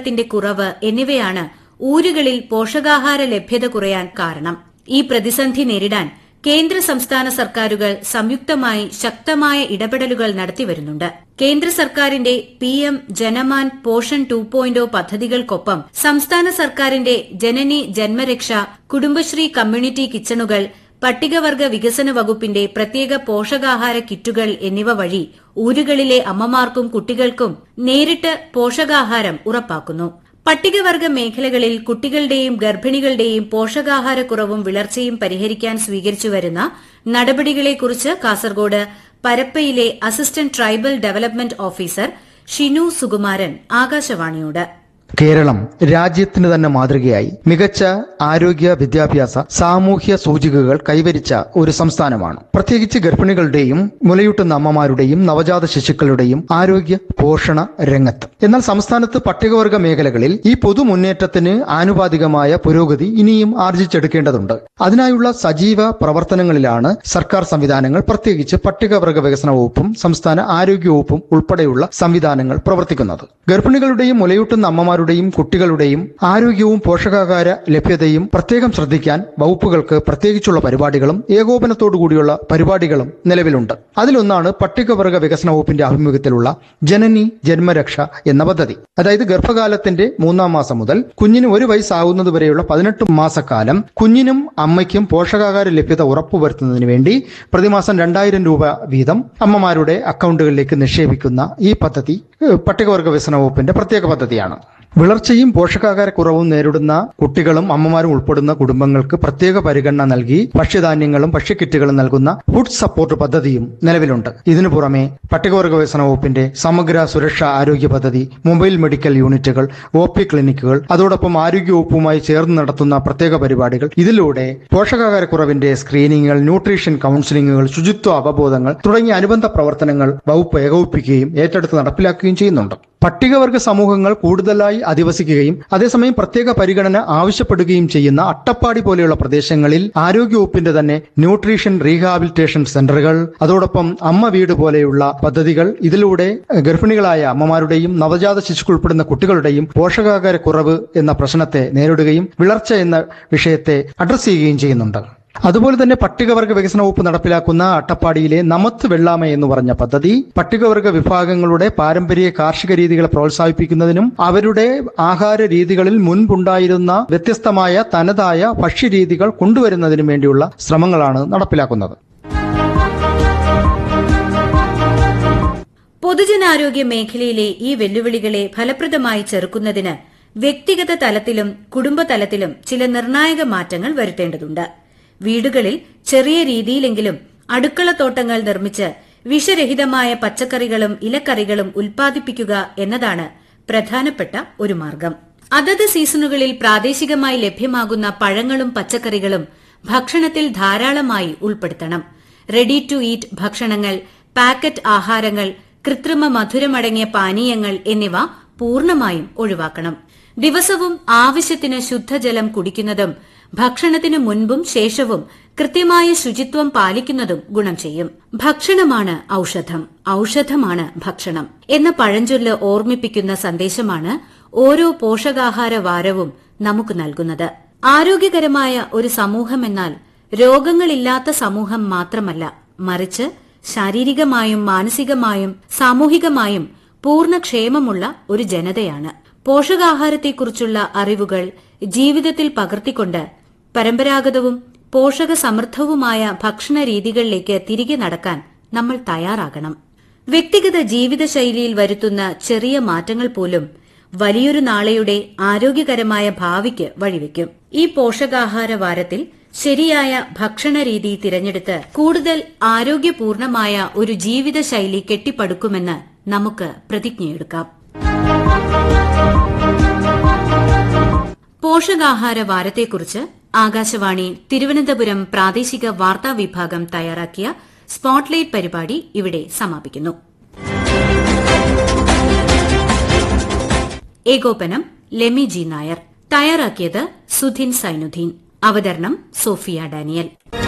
പോഷകത്തിന്റെ കുറവ് എന്നിവയാണ് ഊരുകളിൽ പോഷകാഹാര ലഭ്യത കുറയാൻ കാരണം ഈ പ്രതിസന്ധി നേരിടാൻ കേന്ദ്ര സംസ്ഥാന സർക്കാരുകൾ സംയുക്തമായി ശക്തമായ ഇടപെടലുകൾ നടത്തിവരുന്നുണ്ട് കേന്ദ്ര സർക്കാരിന്റെ P M Janman Poshan two point പദ്ധതികൾക്കൊപ്പം സംസ്ഥാന സർക്കാരിന്റെ ജനനി ജന്മരക്ഷ കുടുംബശ്രീ കമ്മ്യൂണിറ്റി കിച്ചണുകൾ പട്ടികവർഗ വികസന വകുപ്പിന്റെ പ്രത്യേക പോഷകാഹാര കിറ്റുകൾ എന്നിവ വഴി ഊരുകളിലെ അമ്മമാർക്കും കുട്ടികൾക്കും നേരിട്ട് പോഷകാഹാരം ഉറപ്പാക്കുന്നു പട്ടികവർഗ മേഖലകളിൽ കുട്ടികളുടെയും ഗർഭിണികളുടെയും പോഷകാഹാരക്കുറവും വിളർച്ചയും പരിഹരിക്കാൻ സ്വീകരിച്ചുവരുന്ന നടപടികളെക്കുറിച്ച് കാസർഗോഡ് പരപ്പയിലെ assistant tribal development officer Shinu Sukumaran ആകാശവാണിയോട് കേരളം രാജ്യത്തിന് തന്നെ മാതൃകയായി മികച്ച ആരോഗ്യ വിദ്യാഭ്യാസ സാമൂഹ്യ സൂചികകൾ കൈവരിച്ച ഒരു സംസ്ഥാനമാണ് പ്രത്യേകിച്ച് ഗർഭിണികളുടെയും മുലയൂട്ടുന്ന അമ്മമാരുടെയും നവജാത ശിശുക്കളുടെയും ആരോഗ്യ പോഷണ രംഗത്ത് എന്നാൽ സംസ്ഥാനത്ത് പട്ടികവർഗ മേഖലകളിൽ ഈ പൊതു മുന്നേറ്റത്തിന് ആനുപാതികമായ പുരോഗതി ഇനിയും ആർജിച്ചെടുക്കേണ്ടതുണ്ട് അതിനായുള്ള സജീവ പ്രവർത്തനങ്ങളിലാണ് സർക്കാർ സംവിധാനങ്ങൾ പ്രത്യേകിച്ച് പട്ടികവർഗ വികസന വകുപ്പും സംസ്ഥാന ആരോഗ്യ വകുപ്പും ഉൾപ്പെടെയുള്ള സംവിധാനങ്ങൾ പ്രവർത്തിക്കുന്നത് ഗർഭിണികളുടെയും മുലയൂട്ടുന്ന അമ്മമാരുടെയും കുട്ടികളുടെയും ആരോഗ്യവും പോഷകാഹാര ലഭ്യതയും പ്രത്യേകം ശ്രദ്ധിക്കാൻ വകുപ്പുകൾക്ക് പ്രത്യേകിച്ചുള്ള പരിപാടികളും ഏകോപനത്തോടുകൂടിയുള്ള പരിപാടികളും നിലവിലുണ്ട് അതിലൊന്നാണ് പട്ടികവർഗ വികസന വകുപ്പിന്റെ ആഭിമുഖ്യത്തിലുള്ള ജനനി ജന്മരക്ഷ എന്ന പദ്ധതി അതായത് ഗർഭകാലത്തിന്റെ മൂന്നാം മാസം മുതൽ കുഞ്ഞിന് ഒരു വയസ്സാകുന്നത് വരെയുള്ള പതിനെട്ട് മാസക്കാലം കുഞ്ഞിനും അമ്മയ്ക്കും പോഷകാഹാര ലഭ്യത ഉറപ്പുവരുത്തുന്നതിന് വേണ്ടി പ്രതിമാസം രണ്ടായിരം രൂപ വീതം അമ്മമാരുടെ അക്കൗണ്ടുകളിലേക്ക് നിക്ഷേപിക്കുന്ന ഈ പദ്ധതി ഏഹ്, പട്ടികവർഗ വികസന വകുപ്പിന്റെ പ്രത്യേക പദ്ധതിയാണ് വിളർച്ചയും പോഷകാഹാരക്കുറവും നേരിടുന്ന കുട്ടികളും അമ്മമാരും ഉൾപ്പെടുന്ന കുടുംബങ്ങൾക്ക് പ്രത്യേക പരിഗണന നൽകി ഭക്ഷ്യധാന്യങ്ങളും ഭക്ഷ്യക്കിറ്റുകളും നൽകുന്ന ഫുഡ് സപ്പോർട്ട് പദ്ധതിയും നിലവിലുണ്ട് ഇതിനു പുറമെ പട്ടികവർഗ വികസന വകുപ്പിന്റെ സമഗ്ര സുരക്ഷാ ആരോഗ്യ പദ്ധതി മൊബൈൽ മെഡിക്കൽ യൂണിറ്റുകൾ ഒ പി ക്ലിനിക്കുകൾ അതോടൊപ്പം ആരോഗ്യ വകുപ്പുമായി ചേർന്ന് നടത്തുന്ന പ്രത്യേക പരിപാടികൾ ഇതിലൂടെ പോഷകാഹാരക്കുറവിന്റെ സ്ക്രീനിങ്ങുകൾ ന്യൂട്രീഷൻ കൌൺസിലിംഗുകൾ ശുചിത്വ അവബോധങ്ങൾ തുടങ്ങിയ അനുബന്ധ പ്രവർത്തനങ്ങൾ വകുപ്പ് ഏകോപിപ്പിക്കുകയും ഏറ്റെടുത്ത് നടപ്പിലാക്കുകയും ചെയ്യുന്നുണ്ട് പട്ടികവർഗ സമൂഹങ്ങൾ കൂടുതലായി അധിവസിക്കുകയും അതേസമയം പ്രത്യേക പരിഗണന ആവശ്യപ്പെടുകയും ചെയ്യുന്ന അട്ടപ്പാടി പോലെയുള്ള പ്രദേശങ്ങളിൽ ആരോഗ്യവകുപ്പിന്റെ തന്നെ ന്യൂട്രീഷൻ റീഹാബിലിറ്റേഷൻ സെന്ററുകൾ അതോടൊപ്പം അമ്മ വീട് പോലെയുള്ള പദ്ധതികൾ ഇതിലൂടെ ഏഹ്, ഗർഭിണികളായ അമ്മമാരുടെയും നവജാത ശിശുക്കൾ ഉൾപ്പെടുന്ന കുട്ടികളുടെയും പോഷകാഹാര കുറവ് എന്ന പ്രശ്നത്തെ നേരിടുകയും വിളർച്ച എന്ന വിഷയത്തെ അഡ്രസ് ചെയ്യുകയും ചെയ്യുന്നുണ്ട് അതുപോലെ തന്നെ പട്ടികവർഗ വികസന വകുപ്പ് നടപ്പിലാക്കുന്ന അട്ടപ്പാടിയിലെ നമത്ത് വെള്ളാമ എന്ന് പറഞ്ഞ പദ്ധതി പട്ടികവർഗ വിഭാഗങ്ങളുടെ പാരമ്പര്യ കാർഷിക രീതികളെ പ്രോത്സാഹിപ്പിക്കുന്നതിനും അവരുടെ ആഹാര രീതികളിൽ മുൻപുണ്ടായിരുന്ന വ്യത്യസ്തമായ തനതായ ഭക്ഷ്യരീതികൾ കൊണ്ടുവരുന്നതിനും വേണ്ടിയുള്ള ശ്രമങ്ങളാണ് നടപ്പിലാക്കുന്നത് പൊതുജനാരോഗ്യ മേഖലയിലെ ഈ വെല്ലുവിളികളെ ഫലപ്രദമായി ചെറുക്കുന്നതിന് വ്യക്തിഗത തലത്തിലും കുടുംബതലത്തിലും ചില നിർണായക മാറ്റങ്ങൾ വരുത്തേണ്ടതുണ്ട് വീടുകളിൽ ചെറിയ രീതിയിലെങ്കിലും അടുക്കളത്തോട്ടങ്ങൾ നിർമ്മിച്ച് വിഷരഹിതമായ പച്ചക്കറികളും ഇലക്കറികളും ഉൽപ്പാദിപ്പിക്കുക എന്നതാണ് പ്രധാനപ്പെട്ട ഒരു മാർഗം അതത് സീസണുകളിൽ പ്രാദേശികമായി ലഭ്യമാകുന്ന പഴങ്ങളും പച്ചക്കറികളും ഭക്ഷണത്തിൽ ധാരാളമായി ഉൾപ്പെടുത്തണം റെഡി ടു ഈറ്റ് ഭക്ഷണങ്ങൾ പാക്കറ്റ് ആഹാരങ്ങൾ കൃത്രിമ മധുരമടങ്ങിയ പാനീയങ്ങൾ എന്നിവ പൂർണ്ണമായും ഒഴിവാക്കണം ദിവസവും ആവശ്യത്തിന് ശുദ്ധജലം കുടിക്കുന്നതും ഭക്ഷണത്തിനു മുൻപും ശേഷവും കൃത്യമായ ശുചിത്വം പാലിക്കുന്നതും ഗുണം ചെയ്യും ഭക്ഷണമാണ് ഔഷധം ഔഷധമാണ് ഭക്ഷണം എന്ന പഴഞ്ചൊല്ല് ഓർമ്മിപ്പിക്കുന്ന സന്ദേശമാണ് ഓരോ പോഷകാഹാര വാരവും നമുക്ക് നൽകുന്നത് ആരോഗ്യകരമായ ഒരു സമൂഹമെന്നാൽ രോഗങ്ങളില്ലാത്ത സമൂഹം മാത്രമല്ല മറിച്ച് ശാരീരികമായും മാനസികമായും സാമൂഹികമായും പൂർണ്ണക്ഷേമമുള്ള ഒരു ജനതയാണ് പോഷകാഹാരത്തെക്കുറിച്ചുള്ള അറിവുകൾ ജീവിതത്തിൽ പകർത്തിക്കൊണ്ട് പരമ്പരാഗതവും പോഷക സമൃദ്ധവുമായ ഭക്ഷണ രീതികളിലേക്ക് തിരികെ നടക്കാൻ നമ്മൾ തയ്യാറാകണം വ്യക്തിഗത ജീവിതശൈലിയിൽ വരുത്തുന്ന ചെറിയ മാറ്റങ്ങൾ പോലും വലിയൊരു നാളെയുടെ ആരോഗ്യകരമായ ഭാവിക്ക് വഴിവെക്കും ഈ പോഷകാഹാര വാരത്തിൽ ശരിയായ ഭക്ഷണ രീതി തിരഞ്ഞെടുത്ത് കൂടുതൽ ആരോഗ്യപൂർണമായ ഒരു ജീവിതശൈലി കെട്ടിപ്പടുക്കുമെന്ന് നമുക്ക് പ്രതിജ്ഞയെടുക്കാം പോഷകാഹാര വാരത്തെക്കുറിച്ച് ആകാശവാണി തിരുവനന്തപുരം പ്രാദേശിക വാർത്താ വിഭാഗം തയ്യാറാക്കിയ സ്പോട്ട്ലൈറ്റ് പരിപാടി ഇവിടെ സമാപിക്കുന്നു ഏകോപനം ലെമി ജി നായർ തയ്യാറാക്കിയത് സുധിൻ സൈനുദ്ദീൻ അവതരണം സോഫിയ ഡാനിയൽ